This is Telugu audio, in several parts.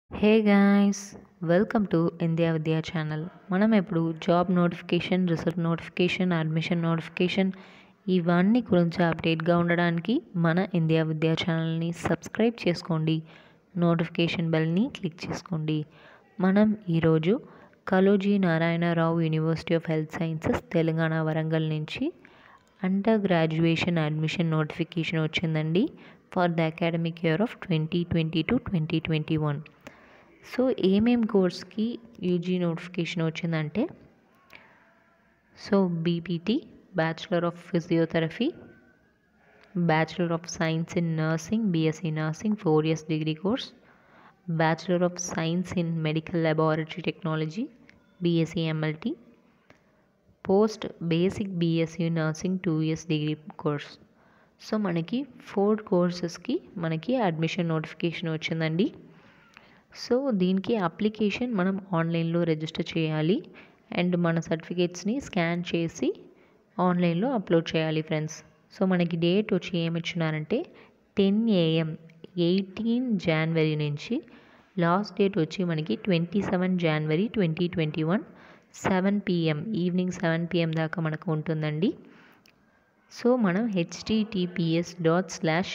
hey guys welcome to India Vidya channel మనం ఇప్పుడు job notification result notification admission notification ఇవన్నీ గురించి అప్డేట్గా ఉండడానికి మన ఇండియా విద్యా ఛానల్ని సబ్స్క్రైబ్ చేసుకోండి నోటిఫికేషన్ బెల్ని క్లిక్ చేసుకోండి మనం ఈరోజు Kaloji Narayanarao university of health sciences Telangana Warangal నుంచి అండర్ గ్రాడ్యుయేషన్ అడ్మిషన్ నోటిఫికేషన్ వచ్చిందండి for the academic year of twenty twenty to twenty twenty one so ఏమేం కోర్స్కి యూజీ నోటిఫికేషన్ వచ్చిందంటే so BPT bachelor of physiotherapy bachelor of science in nursing BSc nursing four years degree course bachelor of science in medical laboratory technology BSc MLT post basic BSc nursing two years degree course so మనకి ఫోర్ కోర్సెస్కి మనకి అడ్మిషన్ నోటిఫికేషన్ వచ్చిందండి సో దీనికి అప్లికేషన్ మనం ఆన్లైన్లో రిజిస్టర్ చేయాలి అండ్ మన సర్టిఫికేట్స్ని స్కాన్ చేసి ఆన్లైన్లో అప్లోడ్ చేయాలి ఫ్రెండ్స్ సో మనకి డేట్ వచ్చి ఏమి ఇచ్చినారంటే టెన్ ఏఎం ఎయిటీన్ జనవరి నుంచి లాస్ట్ డేట్ వచ్చి మనకి ట్వంటీ సెవెన్ జనవరి twenty twenty one seven PM evening seven PM దాకా మనకు ఉంటుందండి సో మనం HTTPS dot slash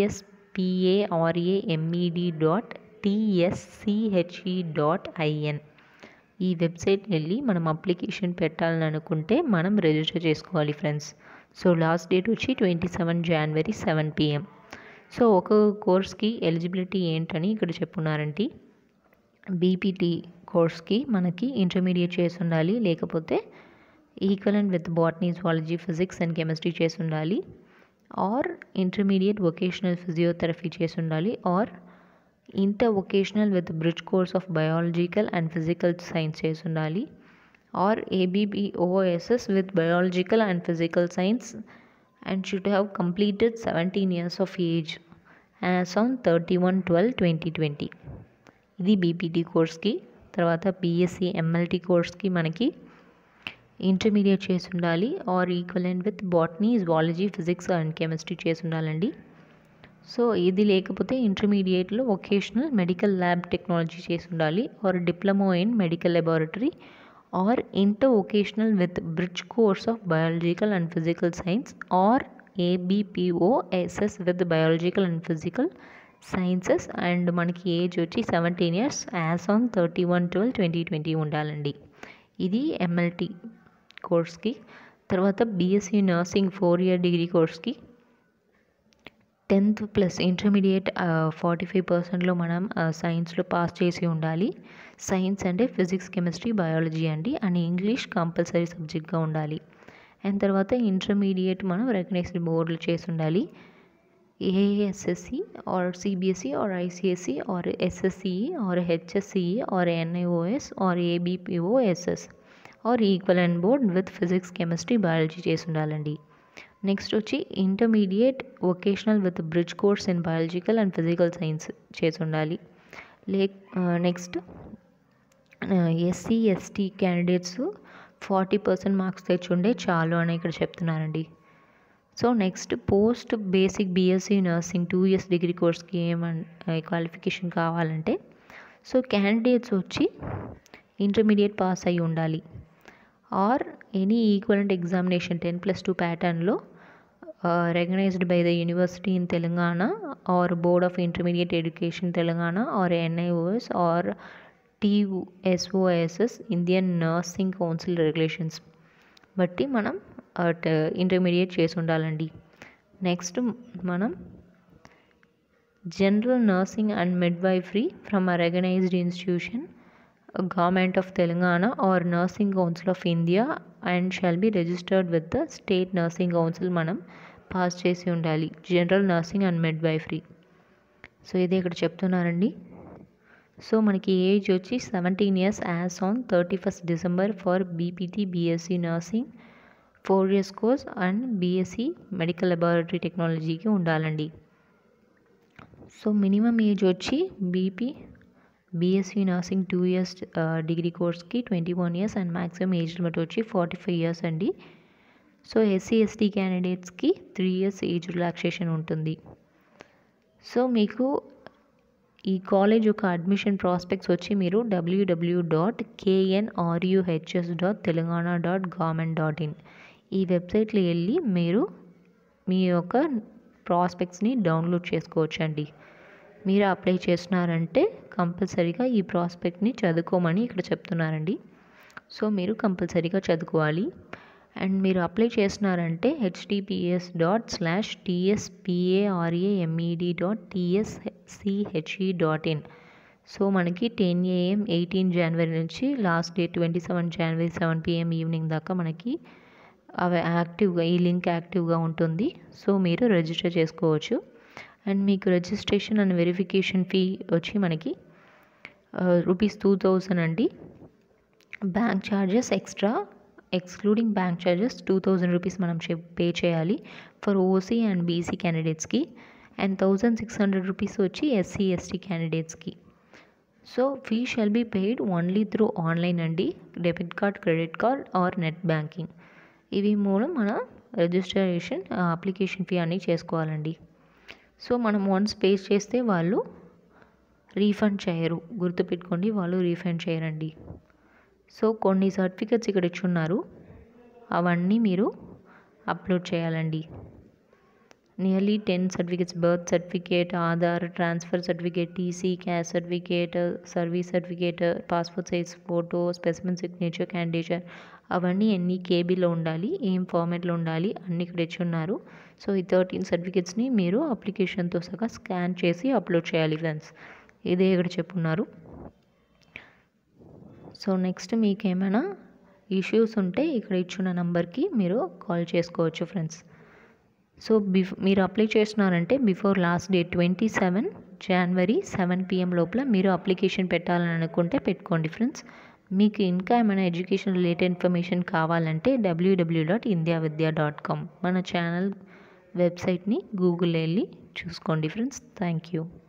TSPARAMED dot TSCHE dot IN ఈ వెబ్సైట్ వెళ్ళి మనం అప్లికేషన్ పెట్టాలని అనుకుంటే మనం రిజిస్టర్ చేసుకోవాలి ఫ్రెండ్స్ సో లాస్ట్ డేట్ వచ్చి ట్వంటీ సెవెన్ జనవరి సెవెన్ పిఎం సో ఒక కోర్స్కి ఎలిజిబిలిటీ ఏంటని ఇక్కడ చెప్పున్నారంటే బీపీటీ కోర్స్కి మనకి ఇంటర్మీడియట్ చేసి ఉండాలి లేకపోతే equivalent with botany zoology physics and chemistry చేసి ఉండాలి ఆర్ ఇంటర్మీడియట్ వొకేషనల్ ఫిజియోథెరపీ చేసి ఉండాలి or inter vocational with bridge course of biological and physical science చేసి ఉండాలి or ABBOSS with biological and physical science and should have completed seventeen years of age as on thirty one twelve twenty twenty ఇది బీపీటీ కోర్స్కి తర్వాత బీఎస్సీ ఎంఎల్టీ కోర్స్కి మనకి ఇంటర్మీడియట్ చేసి ఉండాలి or equivalent with botany zoology physics and chemistry చేసి ఉండాలండి సో ఇది లేకపోతే ఇంటర్మీడియట్లో వొకేషనల్ మెడికల్ ల్యాబ్ టెక్నాలజీ చేసి ఉండాలి or diploma in medical laboratory or inter vocational with bridge course of biological and physical science or ABPOSS with biological and physical sciences and మనకి ఏజ్ వచ్చి seventeen years as on thirty one twelve twenty twenty ఉండాలండి ఇది ఎంఎల్టీ కోర్స్కి తర్వాత BSc nursing four year degree కోర్స్కి tenth plus intermediate forty five పర్సెంట్లో మనం సైన్స్లో పాస్ చేసి ఉండాలి సైన్స్ అంటే ఫిజిక్స్ కెమిస్ట్రీ బయాలజీ అండి అండ్ ఇంగ్లీష్ కంపల్సరీ సబ్జెక్ట్గా ఉండాలి అండ్ తర్వాత ఇంటర్మీడియట్ మనం రికగ్నైజ్డ్ బోర్డులు చేసి ఉండాలి ASSC or CBSE or ICSC or SSCE or HSCE or NIOS or ABPOSS or equal and board with physics chemistry biology చేసి ఉండాలండి నెక్స్ట్ వచ్చి intermediate vocational with bridge course in biological and physical science చేసి ఉండాలి లే next SC ST candidates forty percent marks తెచ్చుండే చాలు అని ఇక్కడ చెప్తున్నారండి so next post basic BSc nursing two years degree కోర్స్కి ఏమన్ క్వాలిఫికేషన్ కావాలంటే సో క్యాండిడేట్స్ వచ్చి ఇంటర్మీడియట్ పాస్ అయి ఉండాలి or any equivalent examination ten plus two ప్యాటర్న్లో recognised by the university in Telangana or board of intermediate education Telangana or NIOS or TSOSS Indian nursing council regulations బట్టి మనం ఇంటర్మీడియట్ చేసి ఉండాలండి నెక్స్ట్ మనం general nursing and midwifery from a recognised institution government of Telangana or nursing council of India and shall be registered with the state nursing council మనం పాస్ చేసి ఉండాలి general nursing and midwifery so ఇది ఇక్కడ చెప్తున్నారండి సో మనకి ఏజ్ వచ్చి seventeen years as on thirty first December for BPT BSc nursing four years course and BSc medical laboratory టెక్నాలజీకి ఉండాలండి సో మినిమం ఏజ్ వచ్చి BP BSc nursing two years degree కోర్స్కి twenty one years and maximum age limit వచ్చి ఫార్టీ ఫైవ్ ఇయర్స్ అండి సో ఎస్సీ ఎస్టీ క్యాండిడేట్స్కి త్రీ ఇయర్స్ ఏజ్ రిలాక్సేషన్ ఉంటుంది సో మీకు ఈ కాలేజ్ యొక్క అడ్మిషన్ ప్రాస్పెక్ట్స్ వచ్చి మీరు WWW dot KNRUHS dot Telangana dot government dot in ఈ వెబ్సైట్లో వెళ్ళి మీరు మీ యొక్క ప్రాస్పెక్ట్స్ని డౌన్లోడ్ చేసుకోవచ్చండి మీరు అప్లై చేస్తున్నారంటే కంపల్సరీగా ఈ ప్రాస్పెక్ట్ని చదువుకోమని ఇక్కడ చెప్తున్నారండి సో మీరు కంపల్సరీగా చదువుకోవాలి అండ్ మీరు అప్లై చేస్తున్నారంటే HTTPS dot slash TSPARAMED dot TSCHE dot in so మనకి టెన్ ఏఎం ఎయిటీన్ జనవరి నుంచి లాస్ట్ డే ట్వంటీ సెవెన్ జనవరి సెవెన్ పిఎం ఈవినింగ్ దాకా మనకి అవి యాక్టివ్గా ఈ లింక్ యాక్టివ్గా ఉంటుంది సో మీరు రిజిస్టర్ చేసుకోవచ్చు అండ్ మీకు రిజిస్ట్రేషన్ అండ్ వెరిఫికేషన్ ఫీ వచ్చి మనకి రూపీస్ టూ థౌజండ్ అండి bank charges extra excluding bank charges two thousand rupees మనం పే చేయాలి ఫర్ ఓసీ అండ్ బీసీ క్యాండిడేట్స్కి and thousand six hundred rupees వచ్చి ఎస్సీ ఎస్టీ క్యాండిడేట్స్కి so fee shall be paid only through online అండి debit card credit card or net banking ఇవి మూడు మన రిజిస్ట్రేషన్ అప్లికేషన్ ఫీ అన్నీ చేసుకోవాలండి సో మనం వన్స్ పే చేస్తే వాళ్ళు రీఫండ్ చేయరు గుర్తుపెట్టుకోండి వాళ్ళు రీఫండ్ చేయరండి సో కొన్ని సర్టిఫికెట్స్ ఇక్కడ ఇచ్చున్నారు అవన్నీ మీరు అప్లోడ్ చేయాలండి nearly ten certificates birth certificate Aadhaar transfer certificate TC caste certificate service certificate passport size photo specimen signature candidature అవన్నీ ఎన్ని కేబీలో ఉండాలి ఏం ఫార్మాట్లో ఉండాలి అన్ని ఇక్కడ ఇచ్చున్నారు సో ఈ థర్టీన్ సర్టిఫికెట్స్ని మీరు అప్లికేషన్తో సహా స్కాన్ చేసి అప్లోడ్ చేయాలి ఫ్రెండ్స్ ఇదే ఇక్కడ చెప్పున్నారు సో నెక్స్ట్ మీకు ఏమైనా ఇష్యూస్ ఉంటే ఇక్కడ ఇచ్చిన నెంబర్కి మీరు కాల్ చేసుకోవచ్చు ఫ్రెండ్స్ సో బిఫ్ మీరు అప్లై చేస్తున్నారంటే before last day twenty seven జనవరి సెవెన్ పిఎం లోపల మీరు అప్లికేషన్ పెట్టాలని అనుకుంటే పెట్టుకోండి ఫ్రెండ్స్ మీకు ఇంకా ఏమైనా ఎడ్యుకేషన్ రిలేటెడ్ ఇన్ఫర్మేషన్ కావాలంటే WWW dot India Vidya dot com మన ఛానల్ వెబ్సైట్ని గూగుల్ వెళ్ళి చూసుకోండి ఫ్రెండ్స్ థ్యాంక్ యూ